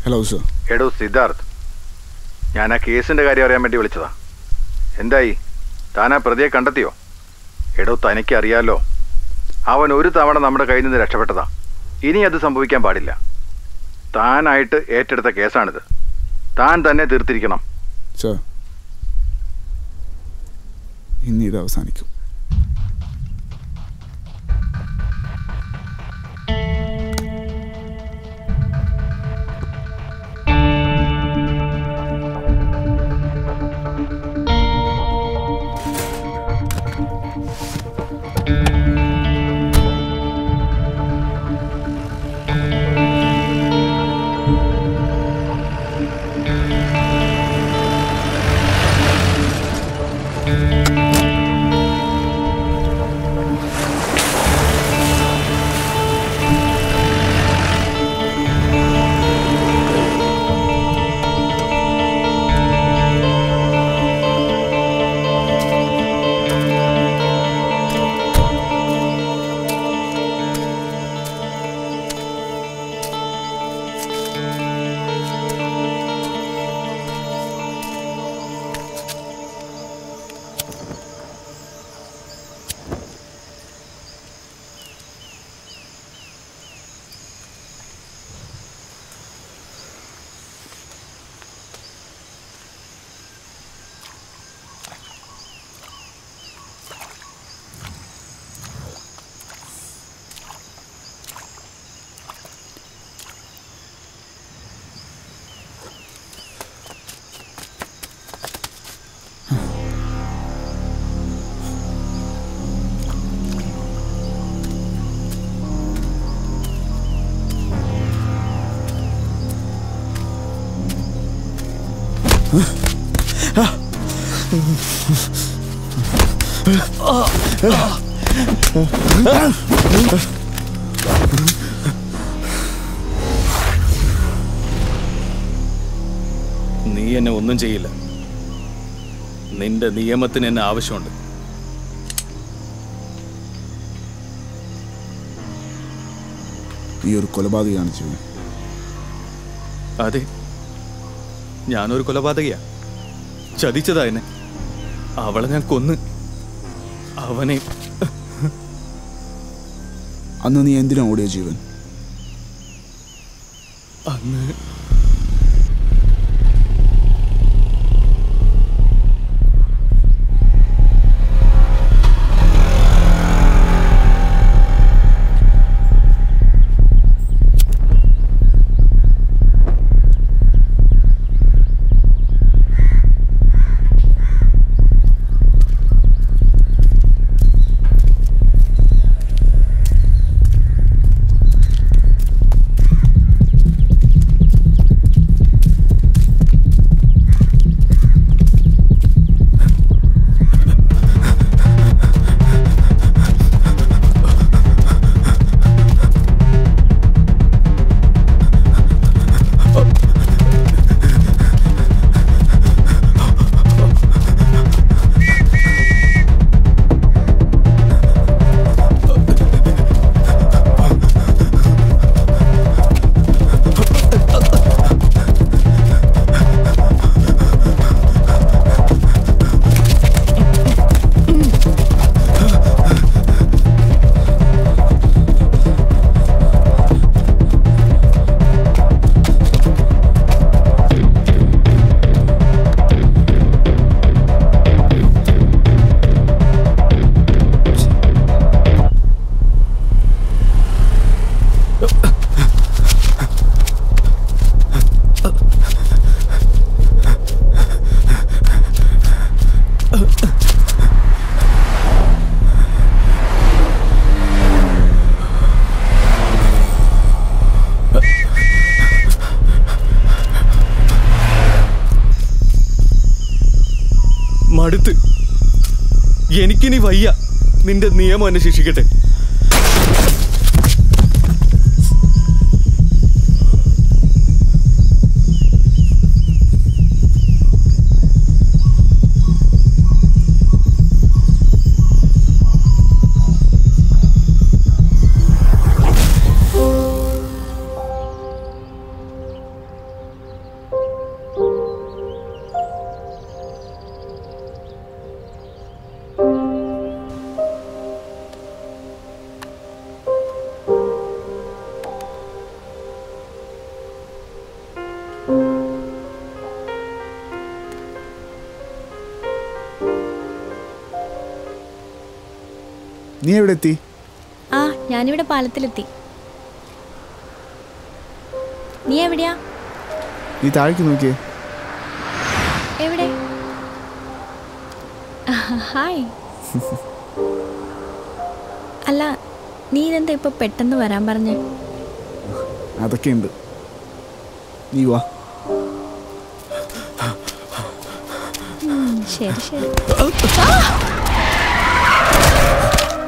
hello sir എടോ സിദ്ധാർത്ഥ് ഞാൻ ആ കേസിന്റെ കാര്യം അറിയാൻ വേണ്ടി വിളിച്ചതാ എന്തായി താൻ ആ പ്രതിയെ കണ്ടെത്തിയോ എടോ തനിക്ക് അറിയാലോ അവൻ ഒരു തവണ നമ്മുടെ കയ്യിൽ നിന്ന് രക്ഷപ്പെട്ടതാ ഇനി അത് സംഭവിക്കാൻ പാടില്ല താനായിട്ട് ഏറ്റെടുത്ത കേസാണിത് താൻ തന്നെ തീർത്തിരിക്കണം സർ ഇന്ന് ഇത് അവസാനിക്കും നീ എന്നെ ഒന്നും ചെയ്യില്ല നിന്റെ നിയമത്തിന് എന്നെ ആവശ്യമുണ്ട് ഈ ഒരു കൊലപാതകയാണ് ജീവൻ അതെ ഞാനൊരു കൊലപാതകയാ ചതിച്ചതാ എന്നെ അവളെ ഞാൻ കൊന്ന് അവനെ അന്ന് നീ എന്തിനാ ഓടിയ ജീവൻ അന്ന് മടുത്ത് എനിക്കിനി വയ്യ നിന്റെ നിയമം എന്നെ ശിക്ഷിക്കട്ടെ നീ എവിടെ എത്തി ആ ഞാനിവിടെ പാലത്തിലെത്തി നീ എവിടെയാ നീ താഴേക്ക് നോക്കിയേ എവിടെ ആഹ്, ഹായ് അല്ല നീ ഇതെന്താ ഇപ്പൊ പെട്ടെന്ന് വരാൻ പറഞ്ഞേ അതൊക്കെ ഉണ്ട് നീ വാ ഉം, ശരി ശരി